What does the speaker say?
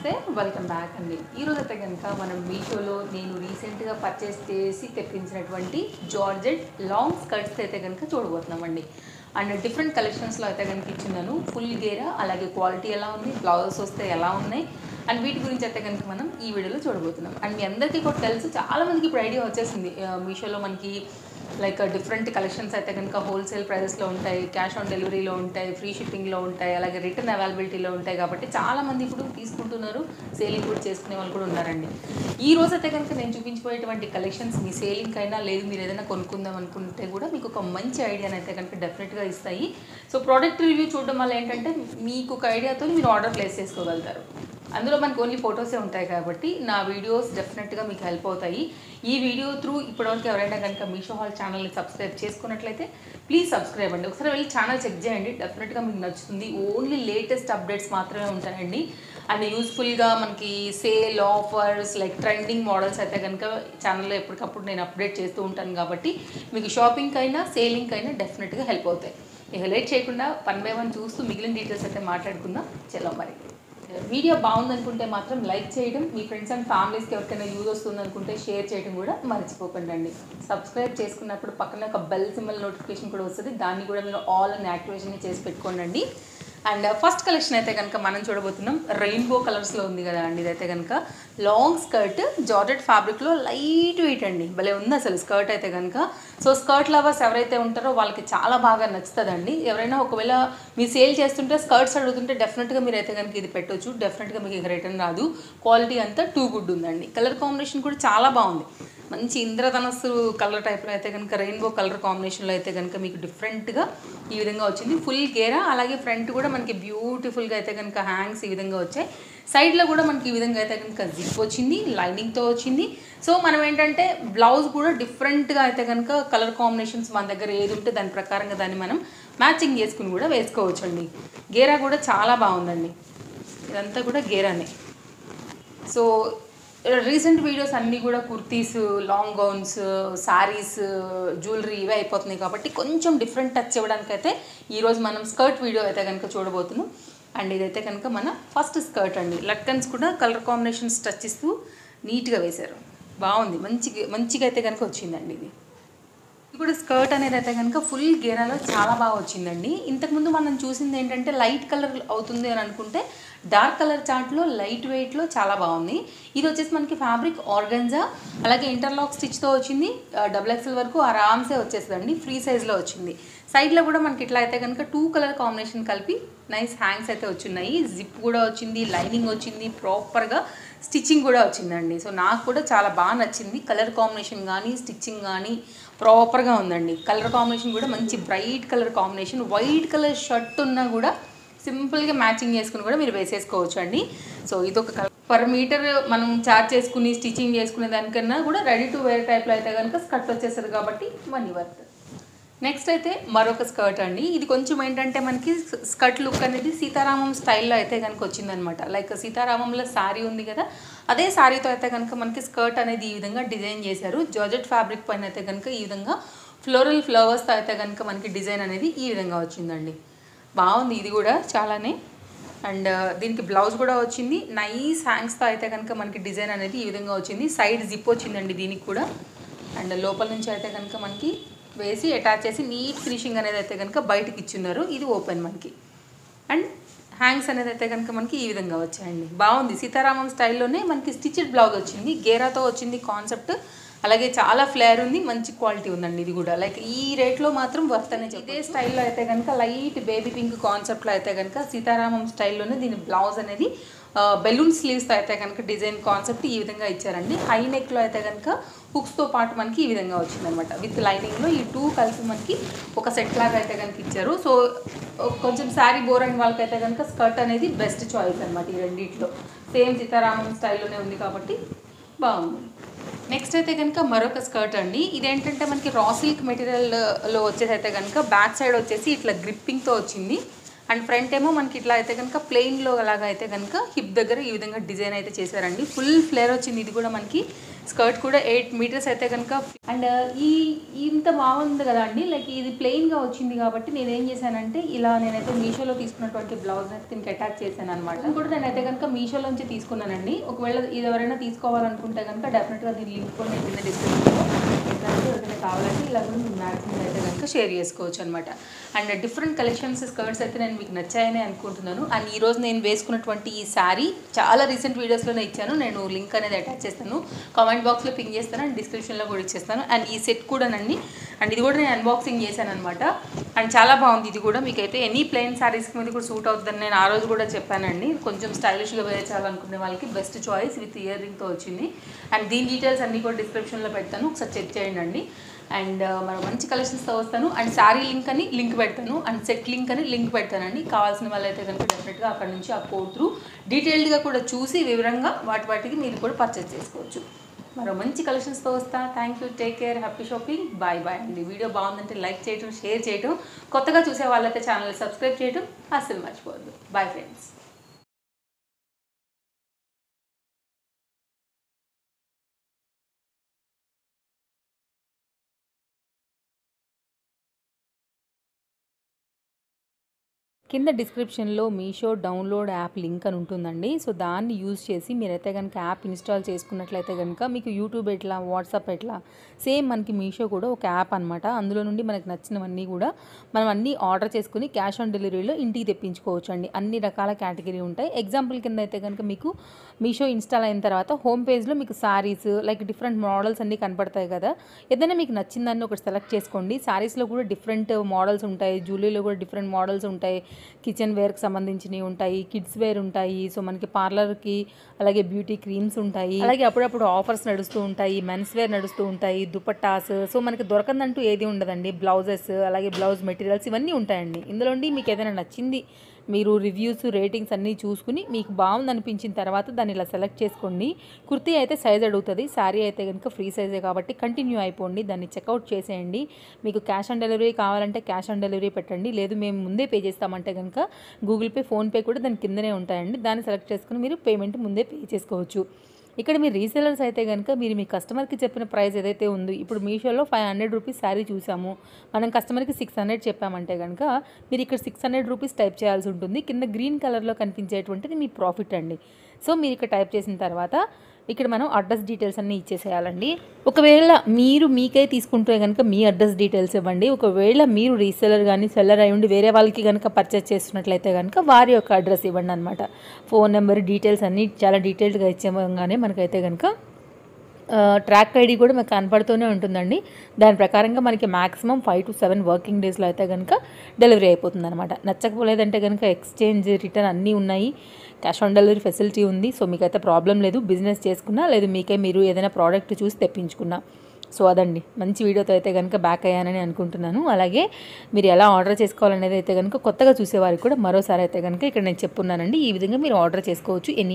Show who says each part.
Speaker 1: నమస్తే welcome back అండి ఈరోజు అయితే కనుక మనం మీషోలో నేను రీసెంట్గా పర్చేస్ చేసి తెప్పించినటువంటి జార్జెట్ లాంగ్ స్కర్ట్స్ అయితే కనుక చూడబోతున్నామండి అండ్ డిఫరెంట్ కలెక్షన్స్లో అయితే కనుక ఇచ్చిన్నాను ఫుల్ గేరా అలాగే క్వాలిటీ ఎలా ఉంది బ్లౌజెస్ వస్తే ఎలా ఉన్నాయి అండ్ వీటి గురించి అయితే కనుక మనం ఈ వీడియోలో చూడబోతున్నాం అండ్ మీ అందరికీ కూడా తెలుసు చాలా మందికి ఇప్పుడు ఐడియా వచ్చేసింది ఆ, మీషోలో మనకి లైక్ డిఫరెంట్ కలెక్షన్స్ అయితే కనుక హోల్సేల్ ప్రైజెస్లో ఉంటాయి క్యాష్ ఆన్ డెలివరీలో ఉంటాయి ఫ్రీ షిప్పింగ్లో ఉంటాయి అలాగే రిటర్న్ అవైలబిలిటీలో ఉంటాయి కాబట్టి చాలా మంది ఇప్పుడు తీసుకుంటున్నారు సేలింగ్ కూడా చేసుకునే వాళ్ళు కూడా ఉన్నారండి ఈ రోజు అయితే కనుక నేను చూపించబోయేటువంటి కలెక్షన్స్ మీ సేలింగ్ అయినా లేదు మీరు ఏదైనా కొనుక్కుందాం అనుకుంటే కూడా మీకు ఒక మంచి ఐడియాని అయితే కనుక డెఫినెట్గా ఇస్తాయి సో ప్రోడక్ట్ రివ్యూ చూడడం వల్ల ఏంటంటే మీకు ఒక ఐడియాతో మీరు ఆర్డర్ ప్లేస్ చేసుకోగలుగుతారు అందులో మనకు ఓన్లీ ఫొటోసే ఉంటాయి కాబట్టి నా వీడియోస్ డెఫినెట్గా మీకు హెల్ప్ అవుతాయి ఈ వీడియో త్రూ ఇప్పటివరకు ఎవరైనా కనుక మీషో హాల్ ఛానల్ని సబ్స్క్రైబ్ చేసుకున్నట్లయితే ప్లీజ్ సబ్స్క్రైబ్ అండి ఒకసారి వెళ్ళి ఛానల్ చెక్ చేయండి డెఫినెట్గా మీకు నచ్చుతుంది ఓన్లీ లేటెస్ట్ అప్డేట్స్ మాత్రమే ఉంటాయండి అండ్ యూస్ఫుల్గా మనకి sale offers like trending models అయితే కనుక ఛానల్లో ఎప్పటికప్పుడు నేను అప్డేట్ చేస్తూ ఉంటాను కాబట్టి మీకు షాపింగ్ అయినా సేలింగ్ అయినా డెఫినెట్గా హెల్ప్ అవుతాయి ఇక లేట్ చేయకుండా వన్ బై వన్ చూస్తూ మిగిలిన డీటెయిల్స్ అయితే మాట్లాడుకుందాం చలో మరి వీడియో బాగుందనుకుంటే మాత్రం లైక్ చేయడం మీ ఫ్రెండ్స్ అండ్ ఫ్యామిలీస్కి ఎవరికైనా యూజ్ వస్తుంది అనుకుంటే షేర్ చేయడం కూడా మర్చిపోకండి అండి సబ్స్క్రైబ్ చేసుకున్నప్పుడు పక్కన ఒక బెల్ సింబల్ నోటిఫికేషన్ కూడా వస్తుంది దాన్ని కూడా మీరు ఆల్ అని యాక్టివేషన్ చేసి పెట్టుకోండి అండ్ ఫస్ట్ కలెక్షన్ అయితే కనుక మనం చూడబోతున్నాం రెయిన్బో కలర్స్లో ఉంది కదా అండి ఇదైతే కనుక లాంగ్ స్కర్ట్ జార్జెట్ ఫ్యాబ్రిక్లో లైట్ వెయిట్ అండి భలే ఉంది అసలు స్కర్ట్ అయితే కనుక సో స్కర్ట్ లవర్స్ ఎవరైతే ఉంటారో వాళ్ళకి చాలా బాగా నచ్చుతుందండి ఎవరైనా ఒకవేళ మీరు సేల్ చేస్తుంటే స్కర్ట్స్ అడుగుతుంటే డెఫినెట్గా మీరు అయితే కనుక ఇది పెట్టొచ్చు డెఫినెట్గా మీకు ఇక రిటర్న్ రాదు క్వాలిటీ అంతా టూ గుడ్ ఉందండి కలర్ కాంబినేషన్ కూడా చాలా బాగుంది మంచి ఇంద్రధనస్సు కలర్ టైప్లో అయితే కనుక రెయిన్బో కలర్ కాంబినేషన్లో అయితే కనుక మీకు డిఫరెంట్గా ఈ విధంగా వచ్చింది ఫుల్ గేరా అలాగే ఫ్రంట్ కూడా మనకి బ్యూటిఫుల్గా అయితే కనుక హ్యాంగ్స్ ఈ విధంగా వచ్చాయి సైడ్లో కూడా మనకి ఈ విధంగా అయితే కనుక జిప్ వచ్చింది లైనింగ్తో వచ్చింది సో మనం ఏంటంటే బ్లౌజ్ కూడా డిఫరెంట్గా అయితే కనుక కలర్ కాంబినేషన్స్ మన దగ్గర ఏది ఉంటే దాని ప్రకారంగా దాన్ని మనం మ్యాచింగ్ చేసుకుని కూడా వేసుకోవచ్చండి గేరా కూడా చాలా బాగుందండి ఇదంతా కూడా గేరానే సో రీసెంట్ వీడియోస్ అన్నీ కూడా kurtis long gowns saris jewellery ఇవే అయిపోతున్నాయి కాబట్టి కొంచెం డిఫరెంట్ టచ్ ఇవ్వడానికి అయితే ఈరోజు మనం స్కర్ట్ వీడియో అయితే కనుక చూడబోతున్నాం అండ్ ఇదైతే కనుక మన ఫస్ట్ స్కర్ట్ అండి లట్కన్స్ కూడా కలర్ కాంబినేషన్స్ టచ్ ఇస్తూ నీట్గా వేశారు బాగుంది మంచి మంచిగా అయితే కనుక వచ్చిందండి ఇది ఇప్పుడు స్కర్ట్ అనేది అయితే కనుక ఫుల్ గేరాలో చాలా బాగా వచ్చిందండి ఇంతకుముందు మనం చూసింది ఏంటంటే లైట్ కలర్ అవుతుంది అని అనుకుంటే డార్క్ కలర్ చార్ట్లో లైట్ వెయిట్లో చాలా బాగుంది ఇది వచ్చేసి మనకి ఫ్యాబ్రిక్ ఆర్గన్జా అలాగే ఇంటర్లాక్ స్టిచ్తో వచ్చింది డబుల్ ఎక్స్ఎల్ వరకు ఆరామ్సే వచ్చేస్తుందండి ఫ్రీ సైజ్లో వచ్చింది సైడ్లో కూడా మనకి ఇట్లా అయితే కనుక టూ కలర్ కాంబినేషన్ కలిపి నైస్ హ్యాంగ్స్ అయితే వచ్చినాయి జిప్ కూడా వచ్చింది లైనింగ్ వచ్చింది ప్రాపర్గా స్టిచ్చింగ్ కూడా వచ్చిందండి సో నాకు కూడా చాలా బాగా నచ్చింది కలర్ కాంబినేషన్ కానీ స్టిచ్చింగ్ కానీ ప్రాపర్గా ఉందండి కలర్ కాంబినేషన్ కూడా మంచి bright colour combination white colour shirt ఉన్నా కూడా సింపుల్గా మ్యాచింగ్ చేసుకుని కూడా మీరు వేసేసుకోవచ్చు అండి సో ఇదొక కలర్ పర్ మీటర్ మనం చార్జ్ చేసుకుని స్టిచ్చింగ్ చేసుకునే దానికన్నా కూడా రెడీ టు వేర్ టైప్లో అయితే కనుక స్కర్ట్ వచ్చేస్తుంది కాబట్టి మనీ వర్త్ నెక్స్ట్ అయితే మరొక స్కర్ట్ అండి ఇది కొంచెం ఏంటంటే మనకి స్కర్ట్ లుక్ అనేది సీతారామం స్టైల్లో అయితే కనుక వచ్చిందనమాట లైక్ సీతారామంలో శారీ ఉంది కదా అదే శారీతో అయితే కనుక మనకి స్కర్ట్ అనేది ఈ విధంగా డిజైన్ చేశారు జార్జెట్ ఫ్యాబ్రిక్ పైన అయితే కనుక ఈ విధంగా ఫ్లోరల్ ఫ్లవర్స్తో అయితే కనుక మనకి డిజైన్ అనేది ఈ విధంగా వచ్చిందండి బాగుంది ఇది కూడా చాలానే అండ్ దీనికి బ్లౌజ్ కూడా వచ్చింది నైస్ హ్యాంగ్స్తో అయితే కనుక మనకి డిజైన్ అనేది ఈ విధంగా వచ్చింది సైడ్ జిప్ వచ్చిందండి దీనికి కూడా అండ్ లోపల నుంచి అయితే కనుక మనకి వేసి అటాచ్ చేసి నీట్ ఫినిషింగ్ అనేది అయితే కనుక బయటకి ఇచ్చున్నారు ఇది ఓపెన్ మనకి అండ్ హ్యాంగ్స్ అనేది అయితే కనుక మనకి ఈ విధంగా వచ్చాయండి బాగుంది సీతారామం స్టైల్లోనే మనకి స్టిచ్డ్ బ్లౌజ్ వచ్చింది గేరాతో వచ్చింది కాన్సెప్ట్ అలాగే చాలా ఫ్లేర్ ఉంది మంచి క్వాలిటీ ఉందండి ఇది కూడా లైక్ ఈ రేట్లో మాత్రం వర్త్ అనే ఇదే స్టైల్లో అయితే కనుక లైట్ బేబీ పింక్ కాన్సెప్ట్లో అయితే కనుక సీతారామం స్టైల్లోనే దీని బ్లౌజ్ అనేది బెలూన్ స్లీవ్స్తో అయితే కనుక డిజైన్ కాన్సెప్ట్ ఈ విధంగా ఇచ్చారండి హై నెక్లో అయితే కనుక హుక్స్తో పాటు మనకి ఈ విధంగా వచ్చిందనమాట విత్ లైనింగ్లో ఈ టూ కలిపి మనకి ఒక సెట్ లాగా అయితే కనుక ఇచ్చారు సో కొంచెం శారీ బోర్ అయిన వాళ్ళకైతే కనుక స్కర్ట్ అనేది బెస్ట్ చాయిస్ అనమాట ఈ రెండిట్లో సేమ్ సీతారామం స్టైల్లోనే ఉంది కాబట్టి బాగుంది నెక్స్ట్ అయితే కనుక మరొక స్కర్ట్ అండి ఇదేంటంటే మనకి రా సిల్క్ మెటీరియల్లో వచ్చేసి అయితే కనుక బ్యాక్ సైడ్ వచ్చేసి ఇట్లా గ్రిప్పింగ్తో వచ్చింది అండ్ ఫ్రంట్ ఏమో మనకి ఇట్లా అయితే కనుక ప్లెయిన్లో అలాగా అయితే కనుక హిప్ దగ్గర ఈ విధంగా డిజైన్ అయితే చేశారండి ఫుల్ ఫ్లేర్ వచ్చింది ఇది కూడా మనకి స్కర్ట్ కూడా ఎయిట్ మీటర్స్ అయితే కనుక అండ్ ఈ ఇంత బాగుంది కదా అండి లైక్ ఇది ప్లెయిన్గా వచ్చింది కాబట్టి నేను ఏం చేశానంటే ఇలా నేనైతే మీషోలో తీసుకున్నటువంటి బ్లౌజ్ అయితే దీనికి అటాచ్ చేశాను అనమాట ఇది కూడా నేనైతే కనుక మీషోలో నుంచి తీసుకున్నానండి ఒకవేళ ఇది ఎవరైనా తీసుకోవాలనుకుంటే కనుక డెఫినెట్గా దీని లింక్ కూడా నేను కింద డిస్క్రిప్షన్లో ఎక్కడైతే ఎవరికైనా కావాలంటే ఇలా కూడా మీరు మ్యాక్సిమం అయితే కనుక షేర్ చేసుకోవచ్చు అనమాట అండ్ డిఫరెంట్ కలెక్షన్స్ స్కర్ట్స్ అయితే నేను మీకు నచ్చాయని అనుకుంటున్నాను అండ్ ఈ రోజు నేను వేసుకున్నటువంటి ఈ శారీ చాలా రీసెంట్ వీడియోస్లోనే ఇచ్చాను నేను లింక్ అనేది అటాచ్ చేస్తాను కామెంట్ బాక్స్లో పింక్ చేస్తాను అండ్ డిస్క్రిప్షన్లో కూడా ఇచ్చేస్తాను అండ్ ఈ సెట్ కూడానండి అండ్ ఇది కూడా నేను అన్బాక్సింగ్ చేశాను అనమాట అండ్ చాలా బాగుంది ఇది కూడా మీకైతే ఎనీ ప్లెయిన్ శారీస్ మీద కూడా సూట్ అవుతుందని నేను ఆ రోజు కూడా చెప్పానండి కొంచెం స్టైలిష్గా వేర్ చేయాలనుకునే వాళ్ళకి బెస్ట్ చాయిస్ విత్ ఇయర్ రింగ్తో వచ్చింది అండ్ దీని డీటెయిల్స్ అన్నీ కూడా డిస్క్రిప్షన్లో పెడతాను ఒకసారి చెక్ చేయండి అండి అండ్ మనం మంచి కలెక్షన్స్తో వస్తాను అండ్ శారీ లింక్ అని లింక్ పెడతాను అండ్ సెట్ లింక్ అని లింక్ పెడతానండి కావాల్సిన వాళ్ళైతే కనుక డెఫినెట్గా అక్కడ నుంచి ఆ కోడ్ త్రూ డీటెయిల్డ్గా కూడా చూసి వివరంగా వాటి వాటికి మీరు కూడా పర్చేస్ చేసుకోవచ్చు మరో మంచి కలెక్షన్స్తో వస్తా thank you take care happy shopping bye bye అండి వీడియో బాగుందంటే లైక్ చేయడం షేర్ చేయడం కొత్తగా చూసే వాళ్ళైతే ఛానల్ సబ్స్క్రైబ్ చేయడం అస్సలు మర్చిపోవద్దు బాయ్ ఫ్రెండ్స్ కింద డిస్క్రిప్షన్లో మీషో డౌన్లోడ్ యాప్ లింక్ అని ఉంటుందండి సో దాన్ని యూజ్ చేసి మీరైతే కనుక యాప్ ఇన్స్టాల్ చేసుకున్నట్లయితే కనుక మీకు యూట్యూబ్ ఎట్లా వాట్సాప్ ఎట్లా సేమ్ మనకి మీషో కూడా ఒక యాప్ అనమాట అందులో నుండి మనకు నచ్చినవన్నీ కూడా మనం అన్నీ ఆర్డర్ చేసుకుని క్యాష్ ఆన్ డెలివరీలో ఇంటికి తెప్పించుకోవచ్చు అండి అన్ని రకాల కేటగిరీ ఉంటాయి ఎగ్జాంపుల్ కింద అయితే కనుక మీకు మీషో ఇన్స్టాల్ అయిన తర్వాత హోమ్ పేజ్లో మీకు సారీస్ లైక్ డిఫరెంట్ మోడల్స్ అన్నీ కనపడతాయి కదా ఏదైనా మీకు నచ్చిందాన్ని ఒకటి సెలెక్ట్ చేసుకోండి సారీస్లో కూడా డిఫరెంట్ మోడల్స్ ఉంటాయి జ్యువెలరీలో కూడా డిఫరెంట్ మోడల్స్ ఉంటాయి కిచెన్ వేర్కి సంబంధించినవి ఉంటాయి కిడ్స్ వేర్ ఉంటాయి సో మనకి పార్లర్కి అలాగే బ్యూటీ క్రీమ్స్ ఉంటాయి అలాగే అప్పుడప్పుడు ఆఫర్స్ నడుస్తూ ఉంటాయి మెన్స్ వేర్ నడుస్తూ ఉంటాయి దుపట్టాస్ సో మనకి దొరకందంటూ ఏది ఉండదండి బ్లౌజెస్ అలాగే బ్లౌజ్ మెటీరియల్స్ ఇవన్నీ ఉంటాయండి ఇందులోండి మీకు ఏదైనా నచ్చింది మీరు రివ్యూస్ రేటింగ్స్ అన్నీ చూసుకుని మీకు బాగుంది అనిపించిన తర్వాత దాన్ని ఇలా సెలెక్ట్ చేసుకోండి కుర్తీ అయితే సైజ్ అడుగుతుంది శారీ అయితే కనుక ఫ్రీ సైజే కాబట్టి కంటిన్యూ అయిపోండి దాన్ని చెక్అవుట్ చేసేయండి మీకు క్యాష్ ఆన్ డెలివరీ కావాలంటే క్యాష్ ఆన్ డెలివరీ పెట్టండి లేదు మేము ముందే పే చేస్తామంటే కనుక గూగుల్ పే ఫోన్పే కూడా దాని కిందనే ఉంటాయండి దాన్ని సెలెక్ట్ చేసుకుని మీరు పేమెంట్ ముందే పే చేసుకోవచ్చు ఇక్కడ మీరు రీసెలర్స్ అయితే కనుక మీరు మీ కస్టమర్కి చెప్పిన ప్రైస్ ఏదైతే ఉందో ఇప్పుడు మీషోలో ఫైవ్ హండ్రెడ్ రూపీస్ శారీ చూసాము మనం కస్టమర్కి సిక్స్ హండ్రెడ్ చెప్పామంటే కనుక మీరు ఇక్కడ సిక్స్ హండ్రెడ్ రూపీస్ టైప్ చేయాల్సి ఉంటుంది కింద గ్రీన్ కలర్లో కనిపించేటువంటిది మీ ప్రాఫిట్ అండి సో మీరు ఇక్కడ టైప్ చేసిన తర్వాత ఇక్కడ మనం అడ్రస్ డీటెయిల్స్ అన్నీ ఇచ్చేసేయాలండి ఒకవేళ మీరు మీకే తీసుకుంటే కనుక మీ అడ్రస్ డీటెయిల్స్ ఇవ్వండి ఒకవేళ మీరు రీసెలర్ కానీ సెల్లర్ అయి ఉండి వేరే వాళ్ళకి కనుక పర్చేస్ చేస్తున్నట్లయితే కనుక వారి యొక్క అడ్రస్ ఇవ్వండి అనమాట ఫోన్ నెంబర్ డీటెయిల్స్ అన్నీ చాలా డీటెయిల్డ్గా ఇచ్చేయగానే మనకైతే కనుక ట్రాక్ ఐడి కూడా మనకు కనపడుతూనే ఉంటుందండి దాని ప్రకారంగా మనకి maximum five to seven working డేస్లో అయితే కనుక డెలివరీ అయిపోతుంది అనమాట నచ్చకపోలేదంటే కనుక ఎక్స్చేంజ్ రిటర్న్ అన్నీ ఉన్నాయి క్యాష్ ఆన్ డెలివరీ ఫెసిలిటీ ఉంది సో మీకైతే ప్రాబ్లం లేదు బిజినెస్ చేసుకున్నా లేదు మీకే మీరు ఏదైనా ప్రోడక్ట్ చూసి తెప్పించుకున్నా సో అదండి మంచి వీడియోతో అయితే కనుక బ్యాక్ అయ్యానని అనుకుంటున్నాను అలాగే మీరు ఎలా ఆర్డర్ చేసుకోవాలనేది అయితే కనుక కొత్తగా చూసేవారికి కూడా మరోసారి అయితే కనుక ఇక్కడ నేను చెప్పున్నానండి ఈ విధంగా మీరు ఆర్డర్ చేసుకోవచ్చు ఎన్ని